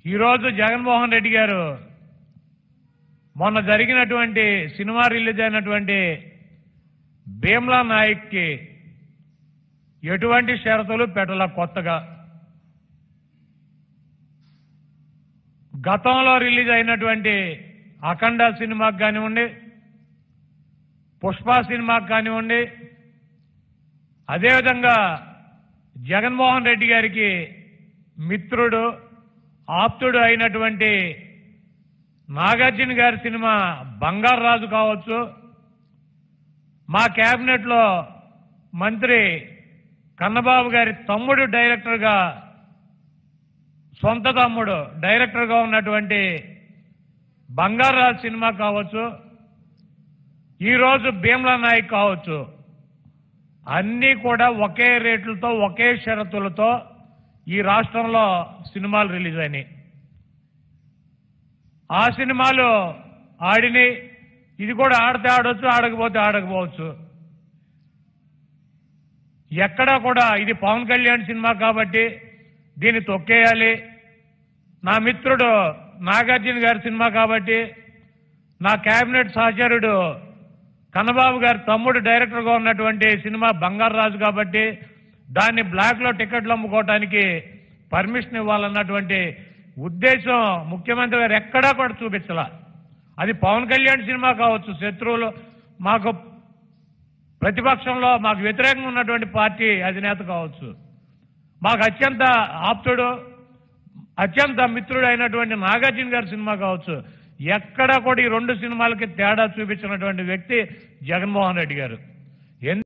ఈరోజు జగన్మోహన్ రెడ్డి గారు మొన్న జరిగినటువంటి సినిమా రిలీజ్ అయినటువంటి భీమ్లా నాయక్కి ఎటువంటి షరతులు పెట్టల కొత్తగా గతంలో రిలీజ్ అయినటువంటి అఖండ సినిమాకి కానివ్వండి పుష్ప సినిమాకి కానివ్వండి అదేవిధంగా జగన్మోహన్ రెడ్డి గారికి మిత్రుడు ఆప్తుడు అయినటువంటి నాగార్జున గారి సినిమా బంగారు రాజు కావచ్చు మా కేబినెట్లో మంత్రి కన్నబాబు గారి తమ్ముడు డైరెక్టర్గా సొంత తమ్ముడు డైరెక్టర్గా ఉన్నటువంటి బంగారు రాజు సినిమా కావచ్చు ఈరోజు భీమ్లా నాయక్ కావచ్చు అన్నీ కూడా ఒకే రేట్లతో ఒకే షరతులతో ఈ రాష్ట్రంలో సినిమాలు రిలీజ్ అయినాయి ఆ సినిమాలు ఆడిని ఇది కూడా ఆడితే ఆడొచ్చు ఆడకపోతే ఆడకపోవచ్చు ఎక్కడా కూడా ఇది పవన్ కళ్యాణ్ సినిమా కాబట్టి దీన్ని తొక్కేయాలి నా మిత్రుడు నాగార్జున గారి సినిమా కాబట్టి నా కేబినెట్ సహచరుడు కన్నబాబు గారి తమ్ముడు డైరెక్టర్గా ఉన్నటువంటి సినిమా బంగారు రాజు కాబట్టి దాన్ని బ్లాక్ లో టికెట్లు అమ్ముకోవటానికి పర్మిషన్ ఇవ్వాలన్నటువంటి ఉద్దేశం ముఖ్యమంత్రి గారు ఎక్కడా కూడా చూపించాల అది పవన్ కళ్యాణ్ సినిమా కావచ్చు శత్రువులు మాకు ప్రతిపక్షంలో మాకు వ్యతిరేకంగా ఉన్నటువంటి పార్టీ అధినేత కావచ్చు మాకు అత్యంత ఆప్తుడు అత్యంత మిత్రుడు అయినటువంటి నాగార్జున గారి సినిమా కావచ్చు ఎక్కడ కూడా ఈ రెండు సినిమాలకి తేడా చూపించినటువంటి వ్యక్తి జగన్మోహన్ రెడ్డి గారు